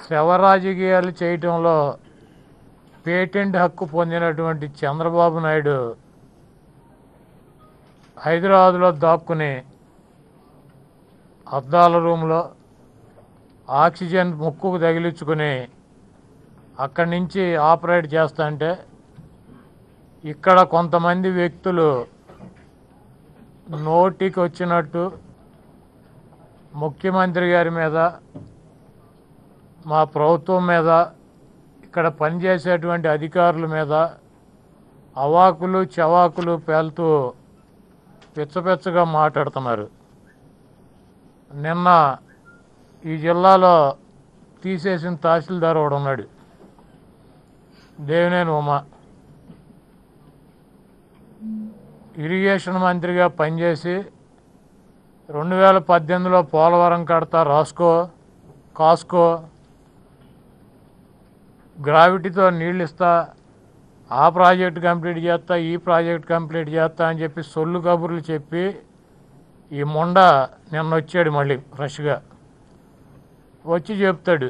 శవ రాజకీయాలు చేయటంలో పేటెంట్ హక్కు పొందినటువంటి చంద్రబాబు నాయుడు హైదరాబాద్లో దాక్కుని అద్దాల రూమ్లో ఆక్సిజన్ ముక్కుకు తగిలించుకుని అక్కడి నుంచి ఆపరేట్ చేస్తా అంటే ఇక్కడ కొంతమంది వ్యక్తులు నోటికి వచ్చినట్టు ముఖ్యమంత్రి గారి మీద మా ప్రభుత్వం మీద ఇక్కడ పనిచేసేటువంటి అధికారుల మీద అవాకులు చవాకులు పేలుతూ పిచ్చపిచ్చగా మాట్లాడుతున్నారు నిన్న ఈ జిల్లాలో తీసేసిన తహసీల్దార్ ఒకడు ఉన్నాడు దేవినేని ఉమా ఇరిగేషన్ మంత్రిగా పనిచేసి రెండు వేల పద్దెనిమిదిలో పోలవరం కడతా రాసుకో కాస్కో గ్రావిటీతో నీళ్ళు ఇస్తా ఆ ప్రాజెక్ట్ కంప్లీట్ చేస్తా ఈ ప్రాజెక్ట్ కంప్లీట్ చేస్తా అని చెప్పి సొల్లు కబుర్లు చెప్పి ఈ మొండ నిన్న వచ్చాడు మళ్ళీ ఫ్రెష్గా వచ్చి చెప్తాడు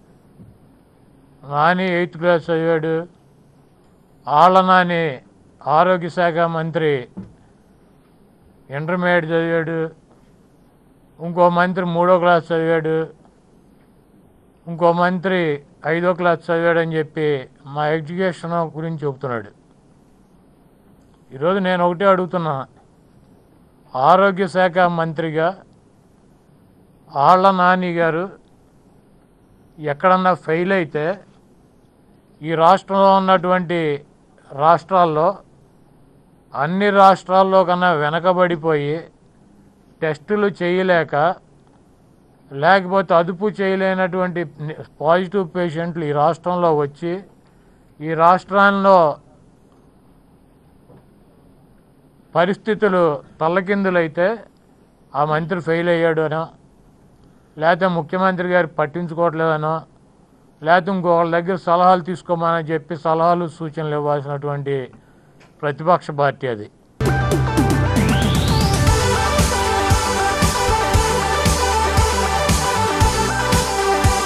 నాని ఎయిత్ క్లాస్ చదివాడు ఆళ్ళ నాని ఆరోగ్య శాఖ మంత్రి ఇంటర్మీడియట్ చదివాడు ఇంకో మంత్రి మూడో క్లాస్ చదివాడు ఇంకో మంత్రి ఐదో క్లాస్ చదివాడని చెప్పి మా ఎడ్యుకేషన్ గురించి చెబుతున్నాడు ఈరోజు నేను ఒకటే అడుగుతున్నా ఆరోగ్య శాఖ మంత్రిగా ఆళ్ళ నాని గారు ఎక్కడన్నా ఫెయిల్ అయితే ఈ రాష్ట్రంలో ఉన్నటువంటి రాష్ట్రాల్లో అన్ని రాష్ట్రాల్లో కన్నా వెనకబడిపోయి టెస్టులు చేయలేక లేకపోతే అదుపు చేయలేనటువంటి పాజిటివ్ పేషెంట్లు ఈ రాష్ట్రంలో వచ్చి ఈ రాష్ట్రాల్లో పరిస్థితులు తల్లకిందులైతే ఆ మంత్రి ఫెయిల్ అయ్యాడు అనో లేకపోతే ముఖ్యమంత్రి గారు పట్టించుకోవట్లేదనో లేకపోతే ఇంకొకళ్ళ దగ్గర సలహాలు తీసుకోమని చెప్పి సలహాలు సూచనలు ఇవ్వాల్సినటువంటి ప్రతిపక్ష పార్టీ అది